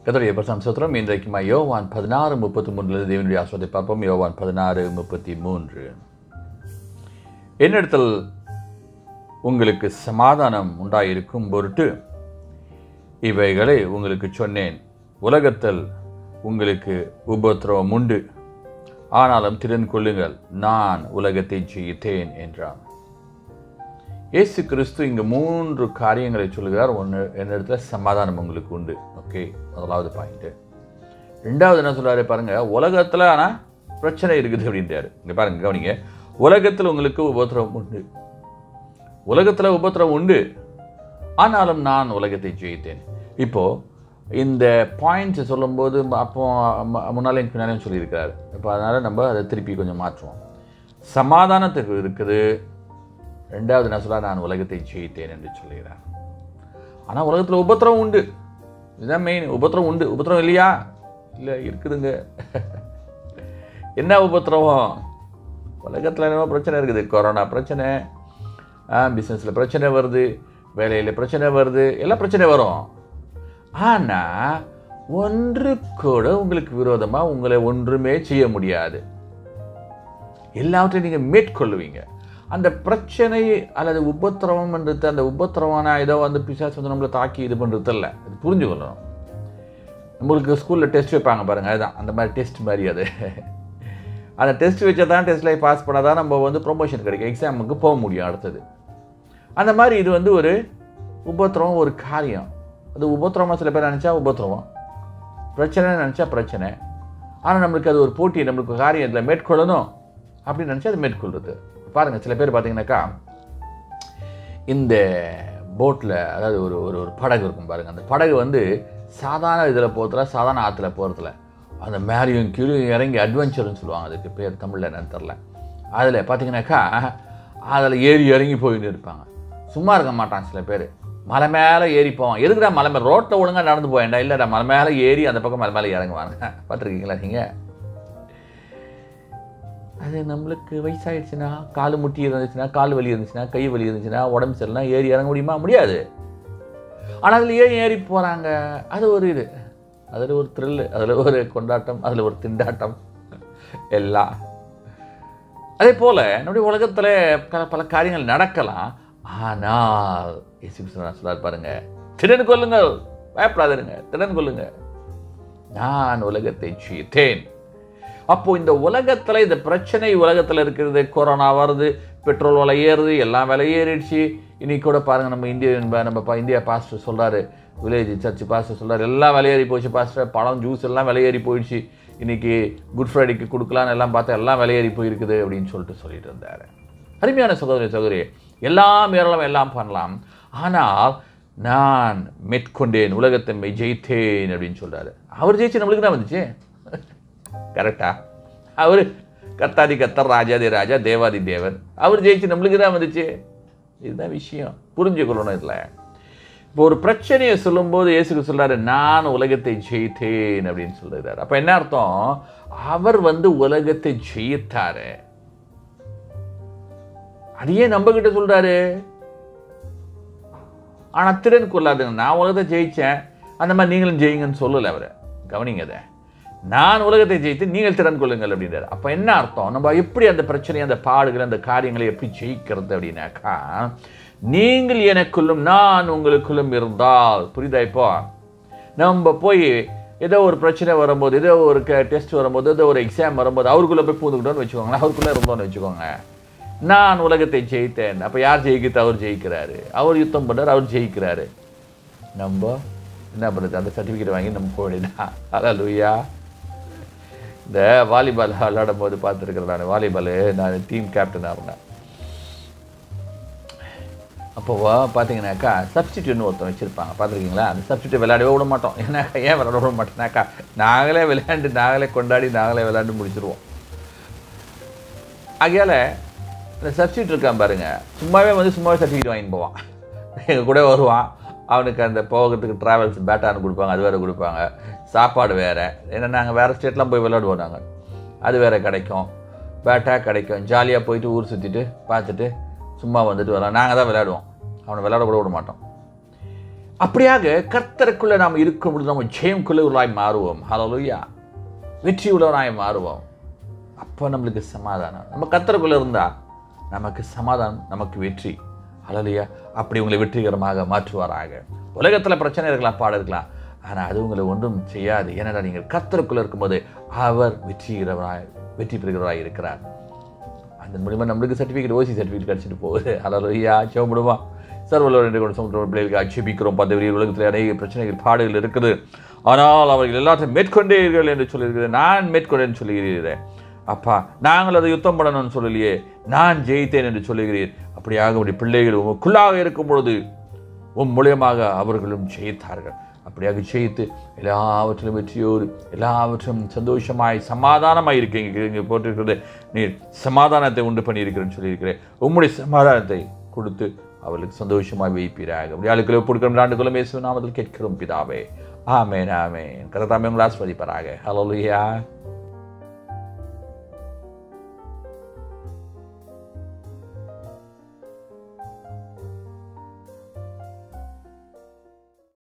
கதருடைய பிரசம் சுத்திரம் இன்றைக்கு யோவான் பதினாறு முப்பத்தி மூன்றில் தேவனுடைய ஆசிரியத்தை பார்ப்போம் யோவான் பதினாறு முப்பத்தி மூன்று என்னிடத்தில் உங்களுக்கு சமாதானம் உண்டாயிருக்கும் பொருட்டு இவைகளை உங்களுக்கு சொன்னேன் உலகத்தில் உங்களுக்கு உபத்திரவம் உண்டு ஆனாலும் திறன் கொள்ளுங்கள் நான் உலகத்தை ஜெயித்தேன் என்றான் இயேசு கிறிஸ்து இங்கு மூன்று காரியங்களை சொல்லுகிறார் ஒன்று என்னிடத்துல சமாதானம் உங்களுக்கு உண்டு ஓகே முதலாவது பாயிண்ட்டு ரெண்டாவது என்ன சொல்றாரு பாருங்க உலகத்தில் ஆனால் பிரச்சனை இருக்குது அப்படின்றாரு இங்கே பாருங்க கவனிங்க உலகத்தில் உங்களுக்கு உபத்திரவம் உண்டு உலகத்தில் உபத்திரவம் உண்டு ஆனாலும் நான் உலகத்தை ஜெயித்தேன் இப்போ இந்த பாயிண்ட்ஸ் சொல்லும்போது அப்போ ம- முன்னாலே பின்னாலேயும் சொல்லியிருக்கிறாரு இப்போ அதனால் நம்ம அதை திருப்பி கொஞ்சம் மாற்றுவோம் சமாதானத்துக்கு இருக்குது ரெண்டாவது என்ன சொல்ல நான் உலகத்தை ஜெயித்தேன் என்று சொல்லுகிறார் ஆனால் உலகத்தில் உபத்திரவம் உண்டு இதுதான் மெயின் உபத்திரவம் உண்டு உபத்திரவம் இல்லையா இல்லை இருக்குதுங்க என்ன உபத்திரவம் உலகத்தில் என்னமோ பிரச்சனை இருக்குது கொரோனா பிரச்சனை பிஸ்னஸில் பிரச்சனை வருது வேலையில் பிரச்சனை வருது எல்லாம் பிரச்சனை வரும் ஆனால் ஒன்று கூட உங்களுக்கு விரோதமாக உங்களை ஒன்றுமே செய்ய முடியாது எல்லாவற்றையும் நீங்கள் மேற்கொள்ளுவீங்க அந்த பிரச்சனை அல்லது உபத்திரவம் என்றது அந்த உபத்திரவான ஏதோ வந்து பிசாசு வந்து நம்மளை தாக்கி இது பண்ணுறது இல்லை அது புரிஞ்சுக்கணும் நம்மளுக்கு ஸ்கூலில் டெஸ்ட் வைப்பாங்க பாருங்க அதுதான் அந்த மாதிரி டெஸ்ட் மாதிரி அது அந்த டெஸ்ட் வச்சா தான் டெஸ்ட்டில் பாஸ் பண்ணால் தான் நம்ம வந்து ப்ரொமோஷன் கிடைக்கும் எக்ஸாமுக்கு போக முடியும் அடுத்தது அந்த மாதிரி இது வந்து ஒரு உபத்திரவம் ஒரு காரியம் அது உபத்திரவமாக சில பேர் நினச்சா உபத்திரவம் பிரச்சனை நினச்சா பிரச்சனை ஆனால் நம்மளுக்கு அது ஒரு போட்டி நம்மளுக்கு காரியம் இதில் மேற்கொள்ளணும் அப்படின்னு நினச்சா அது மேற்கொள்றது பாருங்கள் சில பேர் பார்த்தீங்கன்னாக்கா இந்த போட்டில் அதாவது ஒரு ஒரு ஒரு படகு இருக்கும் பாருங்கள் அந்த படகு வந்து சாதாரண இதில் போகிறதுல சாதாரண ஆற்றுல போகிறதுல அந்த மேலேயும் கீழே இறங்கி அட்வென்ச்சர்னு சொல்லுவாங்க அதுக்கு பேர் தமிழில் என்னன்னு தெரில அதில் பார்த்தீங்கன்னாக்கா அதில் ஏறி இறங்கி போயின்னு இருப்பாங்க சும்மா இருக்க மாட்டான் சில பேர் மலை மேலே ஏறி போவான் எதுக்குடா மலை மேலே ரோட்டில் ஒழுங்காக நடந்து போவேன்டா இல்லைடா மலை மேலே ஏறி அந்த பக்கம் மலை மேலே இறங்குவாங்க பார்த்துருக்கீங்களா நீங்கள் அது நம்மளுக்கு வயசாயிடுச்சுன்னா கால் முட்டி இருந்துச்சுன்னா கால் வலி இருந்துச்சுன்னா கை வலி இருந்துச்சுன்னா உடம்பு சரியில்லைனா ஏறி இறங்க முடியுமா முடியாது ஆனால் அதில் ஏன் ஏறி போகிறாங்க அது ஒரு இது அதில் ஒரு த்ரில்லு அதில் ஒரு கொண்டாட்டம் அதில் ஒரு திண்டாட்டம் எல்லாம் அதே போல் நம்முடைய உலகத்தில் பல பல காரியங்கள் நடக்கலாம் ஆனால் இயேசு கிறிஸ்து நான் சொல்றாரு பாருங்க திறன் கொள்ளுங்கள் பயப்படாதிருங்க திறன் கொள்ளுங்க நான் உலகத்தை ஜெயித்தேன் அப்போ இந்த உலகத்துல இந்த பிரச்சனை உலகத்துல இருக்கிறது கொரோனா வருது பெட்ரோல் விலை ஏறுது எல்லாம் விலை ஏறிடுச்சு இன்னைக்கு கூட பாருங்க நம்ம இந்தியன் ப- நம்ம பா- இந்தியா பாஸ்டர் சொல்றாரு வில்லேஜ் சர்ச் பாஸ்டர் சொல்றாரு எல்லாம் விலை ஏறி போச்சு பாஸ்டர் பழம் ஜூஸ் எல்லாம் விலை ஏறி போயிடுச்சு இன்னைக்கு குட் ஃப்ரைடேக்கு கொடுக்கலான்னு எல்லாம் பார்த்தா எல்லாம் விலை ஏறி போயிருக்குது அப்படின்னு சொல்லிட்டு சொல்லிட்டு இருந்தாரு அருமையான சகோதரி சகோதரி எல்லாம் ஏறலாம் எல்லாம் பண்ணலாம் ஆனால் நான் மேற்கொண்டேன் உலகத்தை மெய் ஜெயித்தேன் அப்படின்னு சொல்றாரு அவர் ஜெயிச்சு நம்மளுக்கு தான் வந்துச்சு கரெக்டா அவர் கர்த்தாதி கர்த்தர் ராஜாதி ராஜா தேவாதி தேவன் அவர் ஜெயிச்சு நம்மளுக்கு தான் வந்துச்சு இதுதான் விஷயம் புரிஞ்சுக்கொள்ளணும் இதில் இப்போ ஒரு பிரச்சனையை சொல்லும்போது இயேசுக்கு சொல்றாரு நான் உலகத்தை ஜெயித்தேன் அப்படின்னு சொல்றாரு அப்போ என்ன அர்த்தம் அவர் வந்து உலகத்தை ஜெயித்தாரு அதையே நம்ம கிட்ட சொல்றாரு ஆனா திறன் கொள்ளாதுங்க நான் உலகத்தை ஜெயிச்சேன் அந்த மாதிரி நீங்களும் ஜெயிங்கன்னு சொல்லலை அவர் கவனிங்க அதை நான் உலகத்தை ஜெயித்து நீங்கள் திறன் கொள்ளுங்கள் அப்படின்றாரு அப்ப என்ன அர்த்தம் நம்ம எப்படி அந்த பிரச்சனை அந்த பாடுகள் அந்த காரியங்களை எப்படி ஜெயிக்கிறது அப்படின்னாக்கா நீங்கள் எனக்குள்ளும் நான் உங்களுக்குள்ளும் இருந்தால் புரியுதா இப்போ நம்ம போய் ஏதோ ஒரு பிரச்சனை வரும்போது ஏதோ ஒரு டெஸ்ட் வரும்போது ஏதோ ஒரு எக்ஸாம் வரும்போது அவருக்குள்ளே போய் பூந்துக்கிட்டோன்னு வச்சுக்கோங்களேன் அவருக்குள்ளே இருந்தோன்னு வச்சுக்கோங்க நான் உலகத்தை ஜெயித்தேன் அப்போ யார் ஜெயிக்கிறது அவர் ஜெயிக்கிறாரு அவர் யுத்தம் பண்ணுறாரு அவர் ஜெயிக்கிறாரு நம்ம என்ன பண்ணுறது அந்த சர்டிஃபிகேட் வாங்கி நம்ம போக வேண்டியதான் அதான் லூயா இந்த வாலிபால் விளையாடும் போது பார்த்துருக்கிறேன் நான் வாலிபால் நான் டீம் கேப்டனாக இருந்தேன் அப்போ பார்த்தீங்கன்னாக்கா சப்ஸ்டியூட்னு ஒருத்தன் வச்சுருப்பாங்க பார்த்துருக்கீங்களா அந்த சப்ஸ்டியூட்டை விளையாடவே விட மாட்டோம் ஏன்னாக்கா ஏன் விளையாட விட மாட்டோம்னாக்கா நாங்களே விளையாண்டு நாங்களே கொண்டாடி நாங்களே விளையாண்டு முடிச்சிருவோம் ஆகையால் இந்த சப்ஸ்டியூட் இருக்கான் பாருங்க சும்மாவே வந்து சும்மாவே சர்டிஃபிகேட் வாங்கிட்டு போவான் எங்கள் கூட வருவான் அவனுக்கு அந்த போகிறதுக்கு ட்ராவல்ஸ் பேட்டான்னு கொடுப்பாங்க அது வேறு கொடுப்பாங்க சாப்பாடு வேறு ஏன்னா நாங்கள் வேறு ஸ்டேட்லாம் போய் விளையாடுவோம் நாங்கள் அது வேறு கிடைக்கும் பேட்டா கிடைக்கும் ஜாலியாக போயிட்டு ஊர் சுற்றிட்டு பார்த்துட்டு சும்மா வந்துட்டு வரலாம் நாங்கள் தான் விளையாடுவோம் அவனை விளையாட கூட விட மாட்டோம் அப்படியாக கர்த்தருக்குள்ள நாம் இருக்கும் பொழுது நம்ம ஜெயம் கொள்ளவர்களாய் மாறுவோம் ஹalleluya வெற்றி உள்ளவராய் மாறுவோம் அப்போ நம்மளுக்கு சமாதானம் நம்ம கர்த்தருக்குள்ள இருந்தா நமக்கு சமாதானம் நமக்கு வெற்றி ஹalleluya அப்படி உங்களை வெற்றிகரமாக மாற்றுவாராக உலகத்தில் பிரச்சனை இருக்கலாம் பாட இருக்கலாம் ஆனால் அது உங்களை ஒன்றும் செய்யாது ஏனென்றா நீங்கள் கர்த்தருக்குள்ள இருக்கும்போது அவர் வெற்றிகிறவராய் வெற்றி பெறுகிறவராய் இருக்கிறார் அதன் மூலிமா நம்மளுக்கு சர்டிஃபிகேட் ஓசி சர்டிஃபிகேட் கிடச்சிட்டு போகுது ஹalleluya சிவப்படுமா சர்வலோர் என்று கூட சொல்கிற பிள்ளைகளுக்கு ஆட்சேபிக்கிறோம் பதவி உலகத்தில் அநேக பிரச்சனைகள் பாடுகள் இருக்குது ஆனால் அவர்கள் எல்லாத்தையும் மேற்கொண்டீர்கள் என்று சொல்லியிருக்கிறேன் நான் மேற்கொண்டேன் சொல்லுகிறீரே அப்பா நாங்கள் அதை யுத்தம் பண்ணணும்னு சொல்லலையே நான் ஜெயித்தேன் என்று சொல்லுகிறீர் அப்படியாக உடைய பிள்ளைகள் உமக்குள்ளாக இருக்கும் பொழுது உம் மூலியமாக அவர்களும் ஜெயித்தார்கள் அப்படியாக ஜெயித்து எல்லாவற்றிலும் வெற்றியோடு எல்லாவற்றும் சந்தோஷமாய் சமாதானமாய் இருக்கீங்க இங்கே போட்டிருக்கிறது நீர் சமாதானத்தை உண்டு பண்ணியிருக்கிறேன்னு சொல்லியிருக்கிறேன் உம்முடைய சமாதானத்தை கொடுத்து அவர்களுக்கு சந்தோஷமாய் வைப்பீராக அப்படி ஆளுக்களை கொடுக்கிற ஆண்டுகளும் இயேசு நாமத்தில் கேட்கிறோம் பிதாவே ஆமேன் ஆமேன் கரதாமே உங்களை ஆஸ்வதிப்பாராக ஹலோ